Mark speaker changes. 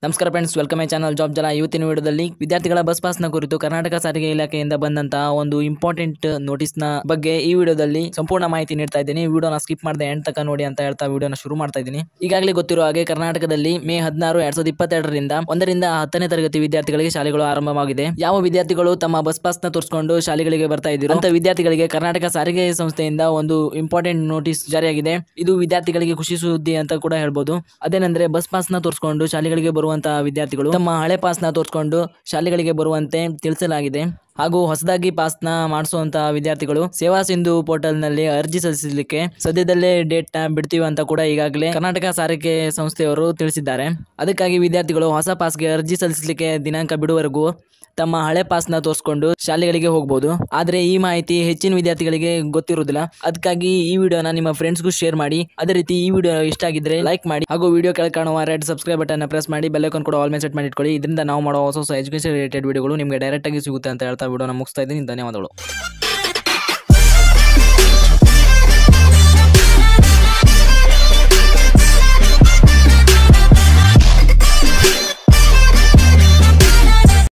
Speaker 1: ನಮಸ್ಕಾರ friends welcome my channel job ಜಲ ಇವತ್ತಿನ ವಿಡಿಯೋದಲ್ಲಿ ವಿದ್ಯಾರ್ಥಿಗಳ ಬಸ್ ಪಾಸ್ನ ಕುರಿತು ಕರ್ನಾಟಕ ಸಾರಿಗೆ ಇಲಾಖೆಯಿಂದ ಬಂದಂತಹ ಒಂದು ಇಂಪಾರ್ಟೆಂಟ್ ನೋಟಿಸ್ನ ಬಗ್ಗೆ ಈ ವಿಡಿಯೋದಲ್ಲಿ ಸಂಪೂರ್ಣ ಮಾಹಿತಿ ನೀಡ್ತಾ ಇದ್ದೀನಿ ವಿಡಿಯೋನ ಸ್ಕಿಪ್ ಮಾಡದೆ ಎಂಡ್ ತನಕ ನೋಡಿ ಅಂತ ಹೇಳ್ತಾ ವಿಡಿಯೋನ ಶುರು ಮಾಡ್ತಾ ಇದ್ದೀನಿ ಈಗಾಗಲೇ ಗೊತ್ತಿರೋ ಹಾಗೆ ಕರ್ನಾಟಕದಲ್ಲಿ ಮೇ ಹದಿನಾರು ಎರಡ್ ಸಾವಿರದ ಇಪ್ಪತ್ತೆರಡರಿಂದ ಒಂದರಿಂದ ಹತ್ತನೇ ತರಗತಿ ವಿದ್ಯಾರ್ಥಿಗಳಿಗೆ ಶಾಲೆಗಳು ಆರಂಭವಾಗಿದೆ ಯಾವ ವಿದ್ಯಾರ್ಥಿಗಳು ತಮ್ಮ ಬಸ್ ಪಾಸ್ನ ತೋರಿಸಿಕೊಂಡು ಶಾಲೆಗಳಿಗೆ ಬರ್ತಾ ಇದ್ದೀರೋ ಅಂತ ವಿದ್ಯಾರ್ಥಿಗಳಿಗೆ ಕರ್ನಾಟಕ ಸಾರಿಗೆ ಸಂಸ್ಥೆಯಿಂದ ಒಂದು ಇಂಪಾರ್ಟೆಂಟ್ ನೋಟಿಸ್ ಜಾರಿಯಾಗಿದೆ ಇದು ವಿದ್ಯಾರ್ಥಿಗಳಿಗೆ ಖುಷಿ ಸುದ್ದಿ ಅಂತ ಕೂಡ ಹೇಳ್ಬೋದು ಅದೇನೆಂದ್ರೆ ಬಸ್ ಪಾಸ್ನ ತೋರಿಸಿಕೊಂಡು ಶಾಲೆಗಳಿಗೆ ಬರುವಂತಹ ವಿದ್ಯಾರ್ಥಿಗಳು ತಮ್ಮ ಹಳೆ ಪಾಸ್ನ ತೋರಿಸಿಕೊಂಡು ಶಾಲೆಗಳಿಗೆ ಬರುವಂತೆ ತಿಳಿಸಲಾಗಿದೆ ಹಾಗೂ ಹೊಸದಾಗಿ ಪಾಸ್ನ ಮಾಡಿಸುವಂತಹ ವಿದ್ಯಾರ್ಥಿಗಳು ಸೇವಾ ಸಿಂಧು ಪೋರ್ಟಲ್ ನಲ್ಲಿ ಅರ್ಜಿ ಸಲ್ಲಿಸಲಿಕ್ಕೆ ಸದ್ಯದಲ್ಲೇ ಡೇಟ್ ನ ಬಿಡ್ತೀವಿ ಅಂತ ಕೂಡ ಈಗಾಗಲೇ ಕರ್ನಾಟಕ ಸಾರಿಗೆ ಸಂಸ್ಥೆಯವರು ತಿಳಿಸಿದ್ದಾರೆ ಅದಕ್ಕಾಗಿ ವಿದ್ಯಾರ್ಥಿಗಳು ಹೊಸ ಪಾಸ್ಗೆ ಅರ್ಜಿ ಸಲ್ಲಿಸಲಿಕ್ಕೆ ದಿನಾಂಕ ಬಿಡುವವರೆಗೂ ತಮ್ಮ ಹಳೆ ಪಾಸ್ನ ತೋರಿಸ್ಕೊಂಡು ಶಾಲೆಗಳಿಗೆ ಹೋಗ್ಬೋದು ಆದರೆ ಈ ಮಾಹಿತಿ ಹೆಚ್ಚಿನ ವಿದ್ಯಾರ್ಥಿಗಳಿಗೆ ಗೊತ್ತಿರುವುದಿಲ್ಲ ಅದಕ್ಕಾಗಿ ಈ ವಿಡಿಯೋನ ನಿಮ್ಮ ಫ್ರೆಂಡ್ಸ್ಗೂ ಶೇರ್ ಮಾಡಿ ಅದೇ ರೀತಿ ಈ ವಿಡಿಯೋ ಇಷ್ಟ ಆಗಿದ್ರೆ ಲೈಕ್ ಮಾಡಿ ಹಾಗೂ ವಿಡಿಯೋ ಕೆಳಗೆ ಕಾಣುವ ರೆಡ್ ಸಬ್ಸ್ಕ್ರೈಬ್ ಬಟನ್ ಪ್ರೆಸ್ ಮಾಡಿ ಬೆಲ್ಲೈಕನ್ ಕೂಡ ಆಲ್ ಮೇಲೆ ಸೆಟ್ ಮಾಡಿ ಇಟ್ಕೊಳ್ಳಿ ಇದರಿಂದ ನಾವು ಮಾಡೋ ಹೊಸ ಹೊಸ ಎಜುಕೇಶನ್ ರಿಲೇಟೆಡ್ ವಿಡಿಯೋಗಳು ನಿಮಗೆ ಡೈರೆಕ್ಟ್ ಆಗಿ ಸಿಗುತ್ತೆ ಅಂತ ಹೇಳ್ತಾ ವಿಡಿಯೋನ ಮುಗಿಸ್ತಾ ಇದ್ದೀನಿ ಧನ್ಯವಾದಗಳು